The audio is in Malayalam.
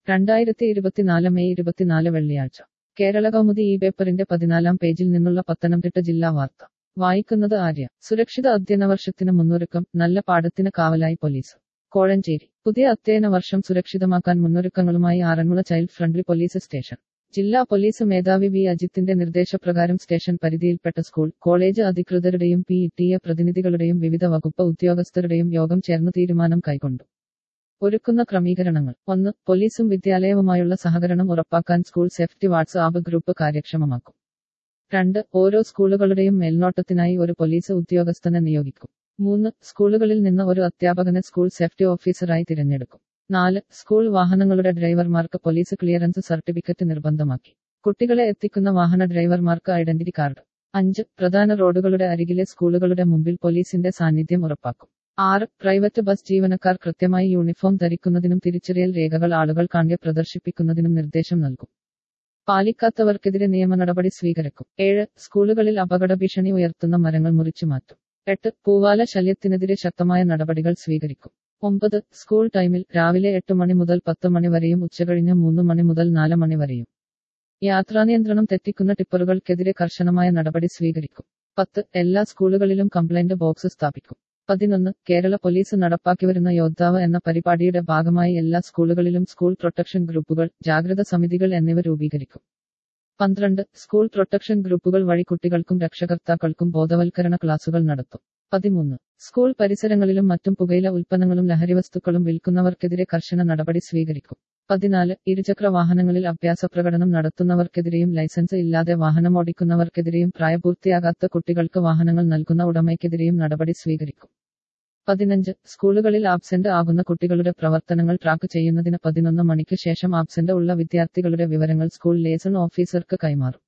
രണ്ടായിരത്തി ഇരുപത്തിനാല് മെയ് ഇരുപത്തിനാല് വെള്ളിയാഴ്ച കേരള കൗമുദി ഈ പേപ്പറിന്റെ പതിനാലാം പേജിൽ നിന്നുള്ള പത്തനംതിട്ട ജില്ലാ വാർത്ത വായിക്കുന്നത് ആര്യ സുരക്ഷിത അധ്യയന വർഷത്തിന് മുന്നൊരുക്കം നല്ല പാഠത്തിന് കാവലായി പോലീസ് കോഴഞ്ചേരി പുതിയ അധ്യയന വർഷം സുരക്ഷിതമാക്കാൻ മുന്നൊരുക്കങ്ങളുമായി Aranmula child friendly police station ജില്ലാ പോലീസ് മേധാവി വി അജിത്തിന്റെ നിർദ്ദേശപ്രകാരം സ്റ്റേഷൻ പരിധിയിൽപ്പെട്ട സ്കൂൾ കോളേജ് അധികൃതരുടെയും പി ടി എ പ്രതിനിധികളുടെയും വിവിധ വകുപ്പ് ഉദ്യോഗസ്ഥരുടെയും യോഗം ചേർന്ന് തീരുമാനം കൈക്കൊണ്ടു ഒരുക്കുന്ന ക്രമീകരണങ്ങൾ ഒന്ന് പോലീസും വിദ്യാലയവുമായുള്ള സഹകരണം ഉറപ്പാക്കാൻ school safety WhatsApp group കാര്യക്ഷമമാക്കും രണ്ട് ഓരോ സ്കൂളുകളുടെയും മേൽനോട്ടത്തിനായി ഒരു പോലീസ് ഉദ്യോഗസ്ഥനെ നിയോഗിക്കും മൂന്ന് സ്കൂളുകളിൽ നിന്ന് ഒരു അധ്യാപകനെ സ്കൂൾ സേഫ്റ്റി ഓഫീസറായി തിരഞ്ഞെടുക്കും നാല് സ്കൂൾ വാഹനങ്ങളുടെ ഡ്രൈവർമാർക്ക് പോലീസ് ക്ലിയറൻസ് സർട്ടിഫിക്കറ്റ് നിർബന്ധമാക്കി കുട്ടികളെ എത്തിക്കുന്ന വാഹന ഡ്രൈവർമാർക്ക് ഐഡന്റിറ്റി കാർഡ് അഞ്ച് പ്രധാന റോഡുകളുടെ അരികിലെ സ്കൂളുകളുടെ മുമ്പിൽ പോലീസിന്റെ സാന്നിധ്യം ഉറപ്പാക്കും ആറ് പ്രൈവറ്റ് ബസ് ജീവനക്കാർ കൃത്യമായി യൂണിഫോം ധരിക്കുന്നതിനും തിരിച്ചറിയൽ രേഖകൾ ആളുകൾ കാണെ പ്രദർശിപ്പിക്കുന്നതിനും നിർദ്ദേശം നൽകും പാലിക്കാത്തവർക്കെതിരെ നിയമ നടപടി സ്വീകരിക്കും ഏഴ് സ്കൂളുകളിൽ അപകട ഭീഷണി ഉയർത്തുന്ന മരങ്ങൾ മുറിച്ചു മാറ്റും എട്ട് പൂവാല ശല്യത്തിനെതിരെ ശക്തമായ നടപടികൾ സ്വീകരിക്കും ഒമ്പത് സ്കൂൾ ടൈമിൽ രാവിലെ എട്ട് മണി മുതൽ പത്ത് മണി വരെയും ഉച്ചകഴിഞ്ഞ് മൂന്ന് മണി മുതൽ നാല് മണി വരെയും യാത്രാനിയന്ത്രണം തെറ്റിക്കുന്ന ടിപ്പറുകൾക്കെതിരെ കർശനമായ നടപടി സ്വീകരിക്കും പത്ത് എല്ലാ സ്കൂളുകളിലും കംപ്ലൈന്റ് ബോക്സ് സ്ഥാപിക്കും പതിനൊന്ന് കേരള പോലീസ് നടപ്പാക്കിവരുന്ന യോദ്ധാവ് എന്ന പരിപാടിയുടെ ഭാഗമായി എല്ലാ സ്കൂളുകളിലും സ്കൂൾ പ്രൊട്ടക്ഷൻ ഗ്രൂപ്പുകൾ ജാഗ്രത സമിതികൾ എന്നിവ രൂപീകരിക്കും പന്ത്രണ്ട് സ്കൂൾ പ്രൊട്ടക്ഷൻ ഗ്രൂപ്പുകൾ വഴി കുട്ടികൾക്കും രക്ഷകർത്താക്കൾക്കും ബോധവൽക്കരണ ക്ലാസുകൾ നടത്തും പതിമൂന്ന് സ്കൂൾ പരിസരങ്ങളിലും മറ്റും പുകയില ഉൽപ്പന്നങ്ങളും ലഹരിവസ്തുക്കളും വിൽക്കുന്നവർക്കെതിരെ കർശന നടപടി സ്വീകരിക്കും പതിനാല് ഇരുചക്ര വാഹനങ്ങളിൽ അഭ്യാസ പ്രകടനം നടത്തുന്നവർക്കെതിരെയും ലൈസൻസ് ഇല്ലാതെ വാഹനമോടിക്കുന്നവർക്കെതിരെയും പ്രായപൂർത്തിയാകാത്ത കുട്ടികൾക്ക് വാഹനങ്ങൾ നൽകുന്ന ഉടമയ്ക്കെതിരെയും നടപടി സ്വീകരിക്കും പതിനഞ്ച് സ്കൂളുകളിൽ ആബ്സെന്റ് ആകുന്ന കുട്ടികളുടെ പ്രവർത്തനങ്ങൾ ട്രാക്ക് ചെയ്യുന്നതിന് പതിനൊന്ന് മണിക്ക് ശേഷം ആബ്സെന്റ് ഉള്ള വിദ്യാർത്ഥികളുടെ വിവരങ്ങൾ സ്കൂൾ ലേസൺ ഓഫീസർക്ക് കൈമാറും